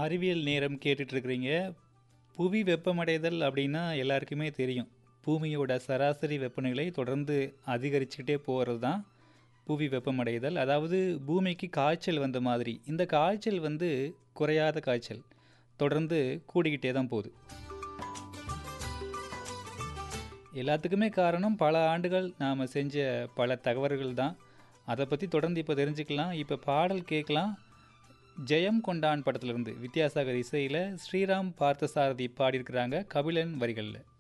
அறிவியல் நேரம் கேட்டுட்டு இருக்கிறீங்க புவி வெப்பமடைதல் அப்படின்னா எல்லாருக்குமே தெரியும் பூமியோட சராசரி வெப்பநிலை தொடர்ந்து அதிகரிச்சுக்கிட்டே போகிறது தான் புவி வெப்பமடைதல் அதாவது பூமிக்கு காய்ச்சல் வந்த மாதிரி இந்த காய்ச்சல் வந்து குறையாத காய்ச்சல் தொடர்ந்து கூடிக்கிட்டே தான் போகுது எல்லாத்துக்குமே காரணம் பல ஆண்டுகள் நாம் செஞ்ச பல தகவல்கள் தான் அதை பற்றி தொடர்ந்து இப்போ தெரிஞ்சுக்கலாம் இப்போ பாடல் கேட்கலாம் ஜெயம் கொண்டான் படத்திலிருந்து வித்யாசாகர் இசையில் ஸ்ரீராம் பார்த்தசாரதி பாடியிருக்கிறாங்க கபிலன் வரிகளில்